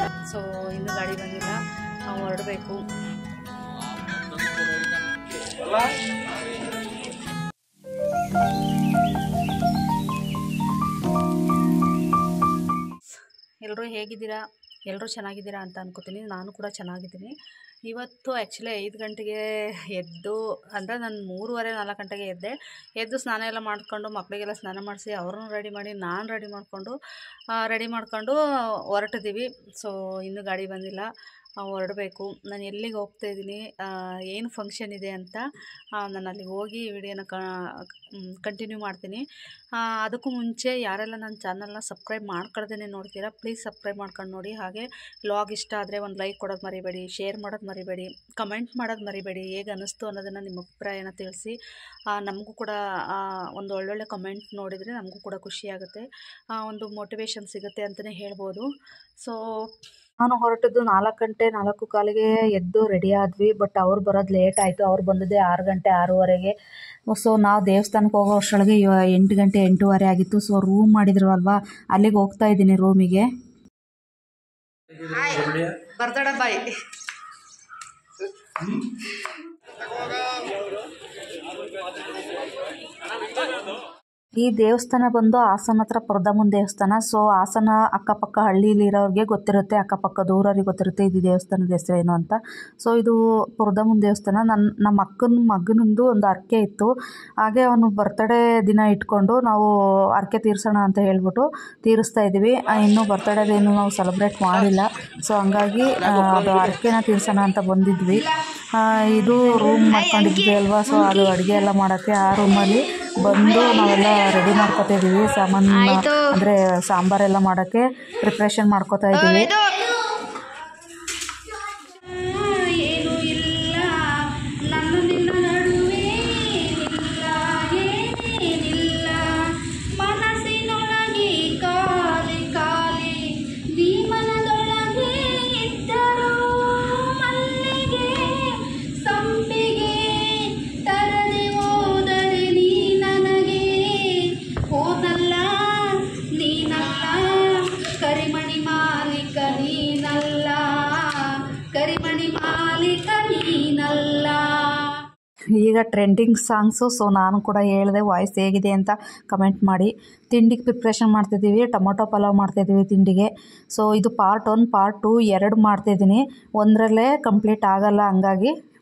so ಇನ್ನೂ ಗಾಡಿ ಬಂದಿಲ್ಲ ನಾವು ಹೊರಡಬೇಕು ಎಲ್ಲರೂ ಹೇಗಿದ್ದೀರಾ ಎಲ್ಲರೂ ಚೆನ್ನಾಗಿದ್ದೀರಾ ಅಂತ ಅನ್ಕೋತೀನಿ ನಾನು ಕೂಡ ಚೆನ್ನಾಗಿದ್ದೀನಿ ಇವತ್ತು ಆ್ಯಕ್ಚುಲಿ ಐದು ಗಂಟೆಗೆ ಎದ್ದು ಅಂದರೆ ನಾನು ಮೂರುವರೆ ನಾಲ್ಕು ಗಂಟೆಗೆ ಎದ್ದೆ ಎದ್ದು ಸ್ನಾನ ಎಲ್ಲ ಮಾಡ್ಕೊಂಡು ಮಕ್ಕಳಿಗೆಲ್ಲ ಸ್ನಾನ ಮಾಡಿಸಿ ಅವ್ರನ್ನೂ ರೆಡಿ ಮಾಡಿ ನಾನು ರೆಡಿ ಮಾಡಿಕೊಂಡು ರೆಡಿ ಮಾಡ್ಕೊಂಡು ಹೊರಟಿದ್ದೀವಿ ಸೊ ಇನ್ನೂ ಗಾಡಿ ಬಂದಿಲ್ಲ ಆ, ಹೊರಡಬೇಕು ನಾನು ಎಲ್ಲಿಗೆ ಹೋಗ್ತಾ ಇದ್ದೀನಿ ಏನು ಫಂಕ್ಷನ್ ಇದೆ ಅಂತ ಆ, ನಾನು ಅಲ್ಲಿಗೆ ಹೋಗಿ ವಿಡಿಯೋನ ಕಂಟಿನ್ಯೂ ಮಾಡ್ತೀನಿ ಆ, ಅದಕ್ಕೂ ಮುಂಚೆ ಯಾರೆಲ್ಲ ನನ್ನ ಚಾನಲ್ನ ಸಬ್ಸ್ಕ್ರೈಬ್ ಮಾಡ್ಕೊಳ್ದೇ ನೋಡ್ತೀರಾ ಪ್ಲೀಸ್ ಸಬ್ಸ್ಕ್ರೈಬ್ ಮಾಡ್ಕೊಂಡು ನೋಡಿ ಹಾಗೆ ಲಾಗ್ ಇಷ್ಟ ಆದರೆ ಒಂದು ಲೈಕ್ ಕೊಡೋದು ಮರಿಬೇಡಿ ಶೇರ್ ಮಾಡೋದು ಮರಿಬೇಡಿ ಕಮೆಂಟ್ ಮಾಡೋದು ಮರಿಬೇಡಿ ಹೇಗೆ ಅನ್ನಿಸ್ತು ಅನ್ನೋದನ್ನು ನಿಮ್ಮ ಅಭಿಪ್ರಾಯನ ತಿಳಿಸಿ ನಮಗೂ ಕೂಡ ಆ, ಒಂದು ಒಳ್ಳೊಳ್ಳೆ ಕಮೆಂಟ್ ನೋಡಿದರೆ ನಮಗೂ ಕೂಡ ಖುಷಿಯಾಗುತ್ತೆ ಆ, ಒಂದು ಮೋಟಿವೇಶನ್ ಸಿಗುತ್ತೆ ಅಂತಲೇ ಹೇಳ್ಬೋದು ಸೊ ನಾನು ಹೊರಟದ್ದು ನಾಲ್ಕು ಗಂಟೆ ನಾಲ್ಕು ಕಾಲಿಗೆ ಎದ್ದು ರೆಡಿ ಆದ್ವಿ ಬಟ್ ಅವ್ರು ಬರೋದು ಲೇಟ್ ಆಯಿತು ಅವ್ರು ಬಂದಿದ್ದೆ ಆರು ಗಂಟೆ ಆರೂವರೆಗೆ ಸೊ ನಾವು ದೇವಸ್ಥಾನಕ್ಕೆ ಹೋಗೋ ಅಷ್ಟರೊಳಗೆ ಇವ ಎಂಟು ಗಂಟೆ ಎಂಟೂವರೆ ಆಗಿತ್ತು ಸೊ ರೂಮ್ ಮಾಡಿದ್ರು ಅಲ್ವಾ ಅಲ್ಲಿಗೆ ಹೋಗ್ತಾ ಇದ್ದೀನಿ ರೂಮಿಗೆ ಬರ್ದಡ ಬಾಯ್ ಈ ದೇವಸ್ಥಾನ ಬಂದು ಹಾಸನ ಹತ್ರ ಪುರದಮ್ಮನ ದೇವಸ್ಥಾನ ಸೊ ಹಾಸನ ಅಕ್ಕಪಕ್ಕ ಹಳ್ಳಿಲಿರೋರಿಗೆ ಗೊತ್ತಿರುತ್ತೆ ಅಕ್ಕಪಕ್ಕ ದೂರವ್ರಿಗೆ ಗೊತ್ತಿರುತ್ತೆ ಇದು ದೇವಸ್ಥಾನದ ಹೆಸರೇನು ಅಂತ ಸೊ ಇದು ಪುರದಮ್ಮನ ದೇವಸ್ಥಾನ ನನ್ನ ನಮ್ಮ ಅಕ್ಕನ ಮಗನಂದು ಒಂದು ಅರ್ಕೆ ಇತ್ತು ಹಾಗೆ ಅವನು ಬರ್ತಡೇ ದಿನ ಇಟ್ಕೊಂಡು ನಾವು ಅರ್ಕೆ ತೀರ್ಸೋಣ ಅಂತ ಹೇಳ್ಬಿಟ್ಟು ತೀರಿಸ್ತಾ ಇದ್ದೀವಿ ಆ, ಇನ್ನೂ ಬರ್ತಡೇದೇನು ನಾವು ಸೆಲೆಬ್ರೇಟ್ ಮಾಡಿಲ್ಲ ಸೊ ಹಂಗಾಗಿ ಆ, ಅದು ಅರ್ಕೆನ ತೀರ್ಸೋಣ ಅಂತ ಬಂದಿದ್ವಿ ಆ, ಇದು ರೂಮ್ ಮಾಡ್ಕೊಂಡಿದ್ವಿ ಅಲ್ವಾ ಸೊ ಅದು ಅಡುಗೆ ಎಲ್ಲ ಮಾಡೋಕ್ಕೆ ಆ ರೂಮಲ್ಲಿ ಬಂದು ನಾವೆಲ್ಲ ರೆಡಿ ಮಾಡ್ಕೊತಾ ಇದ್ದೀವಿ ಸಾಮಾನು ಅಂದರೆ ಸಾಂಬಾರೆಲ್ಲ ಮಾಡೋಕ್ಕೆ ಪ್ರಿಪ್ರೇಷನ್ ಮಾಡ್ಕೊತಾ ಇದ್ದೀವಿ ಏನು ಇಲ್ಲ ನನ್ನ ನಿನ್ನ ನಡುವೆ ಏನಿಲ್ಲ ಏನೇನಿಲ್ಲ ಮನಸ್ಸಿನೊಳಗೆ ಖಾಲಿ ಖಾಲಿ ದೀಮನದೊಳಗೆ ಇದ್ದರು ಮಲ್ಲಿಗೆ ಸಂಪಿಗೆ ತರದೆ ಹೋದರೆ ನೀ ನನಗೆ ಹೋದಲ್ಲ ನೀನಲ್ಲ ಕರಿಮಣಿ ಮಾಲೀಕ ನೀನಲ್ಲ ಕರಿಮಣಿ ಮಾಲೀಕ ನೀನಲ್ಲ ಈಗ ಟ್ರೆಂಡಿಂಗ್ ಸಾಂಗ್ಸು ಸೊ ನಾನು ಕೂಡ ಹೇಳಿದೆ ವಾಯ್ಸ್ ಹೇಗಿದೆ ಅಂತ ಕಮೆಂಟ್ ಮಾಡಿ ತಿಂಡಿಗೆ ಪ್ರಿಪ್ರೇಷನ್ ಮಾಡ್ತಿದ್ದೀವಿ ಟೊಮೊಟೊ ಪಲಾವ್ ಮಾಡ್ತಾಯಿದ್ದೀವಿ ತಿಂಡಿಗೆ ಸೊ ಇದು ಪಾರ್ಟ್ ಒನ್ ಪಾರ್ಟ್ ಟು ಎರಡು ಮಾಡ್ತಾಯಿದ್ದೀನಿ ಒಂದರಲ್ಲೇ ಕಂಪ್ಲೀಟ್ ಆಗಲ್ಲ ಹಂಗಾಗಿ